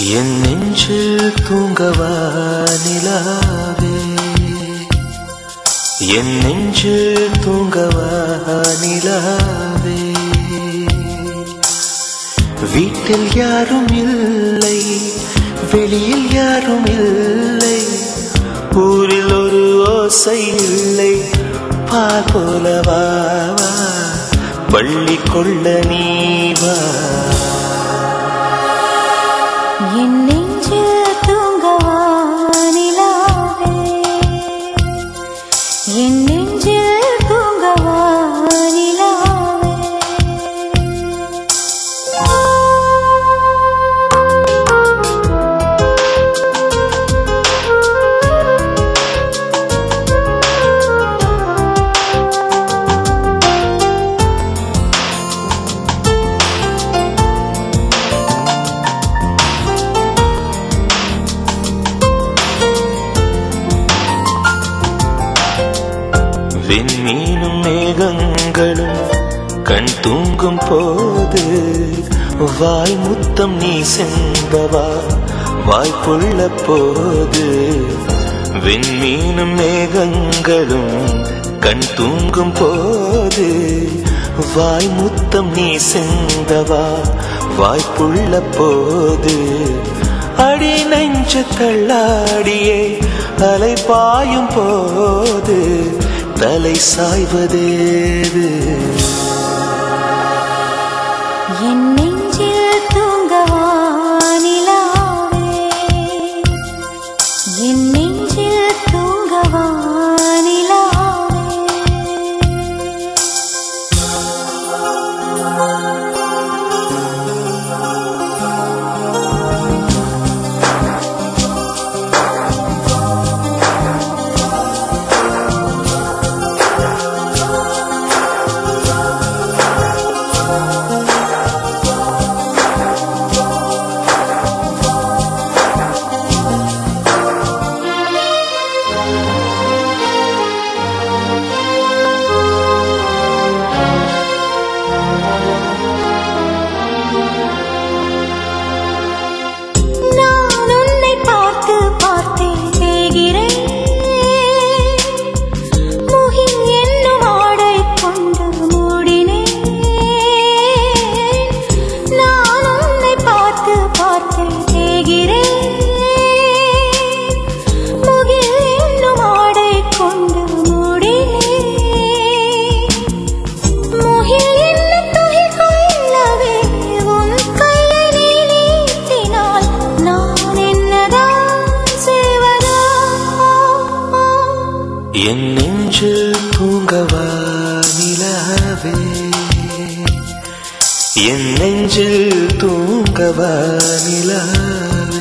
என் நெஞ்சில் தூங்கவா நிலாவே என் நெஞ்சில் தூங்கவா நிலாவே வீட்டில் யாரும் இல்லை வெளியில் யாரும் இல்லை ஊரில் ஒரு ஓசை இல்லை பால் போலவா வா, பள்ளி கொள்ள நீ வா என் நெஞ்சில் தூங்கவா நிலாவே என் நெஞ்சில் தூங்கவா நிலாவே விண்மீனும் மேகங்களும் கண் தூங்கும் போது வாய் முத்தம் நீ சென்பவா வாய்ப்புள்ள போது விண்மீனும் மேகங்களும் கண் தூங்கும் போது வாய் முத்தம் நீ செந்தவா வாய்ப்புள்ள போது அடி நெஞ்சு தள்ளாடியே அலை பாயும் போது தலை சாய்வதேது என் நெஞ்சில் தூங்கவா நிலாவே என் நெஞ்சில் தூங்கவா நிலாவே நான் உன்னை பார்த்து பார்த்தே தேகிறேன் முகில் என்னும் ஆடை கொண்டு மூடினேன் நான் உன்னை பார்த்து பார்த்தே தேகிறேன் முகில் என்னும் ஆடை கொண்டு மூடினேன் முகில் என்ன துகில் கொள்ளவே உன் கையை நீ நீட்டினால் நான் என்னதான் செய்வதோ என் நெஞ்சில் தூங்கவா நிலாவே என் நெஞ்சில் தூங்கவா நிலாவே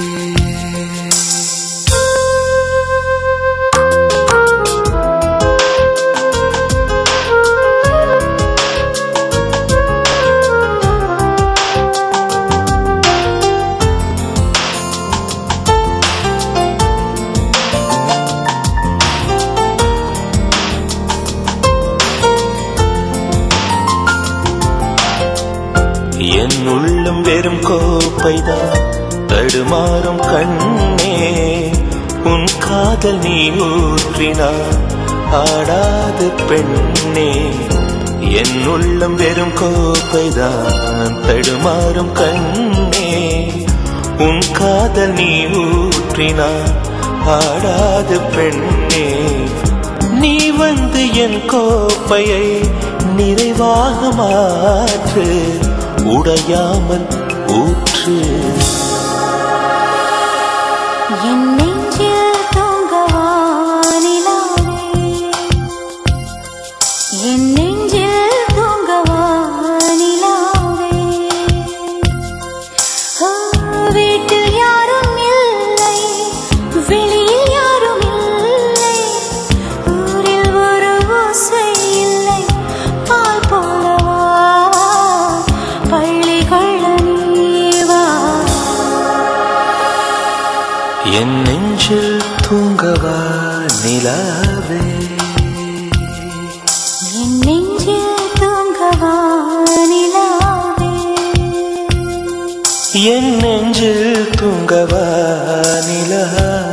என் உள்ளம் வெறும் கோப்பைதான் தடுமாறும் கண்ணே உன் காதல் நீ ஊற்றினார் ஆடாது பெண்ணே என் உள்ளம் வெறும் கோப்பைதான் தடுமாறும் கண்ணே உன் காதல் நீ ஊற்றினார் ஆடாது பெண்ணே நீ வந்து என் கோப்பையை நிறைவாக மாற்று உடையாமல் ஊற்று என் நெஞ்சில் தூங்கவா நிலாவே என் நெஞ்சில் தூங்கவா நிலாவே ஓ, வீட்டில் யாரும் இல்லை வெளியில் யாரும் இல்லை ஊரில் ஒரு ஓசை இல்லை பால் போலவா பள்ளி கொள்ள நீவா என் நெஞ்சில் தூங்கவா நிலாவே என் நெஞ்சில் தூங்கவா நிலாவே என் நெஞ்சில் தூங்கவா நிலாவே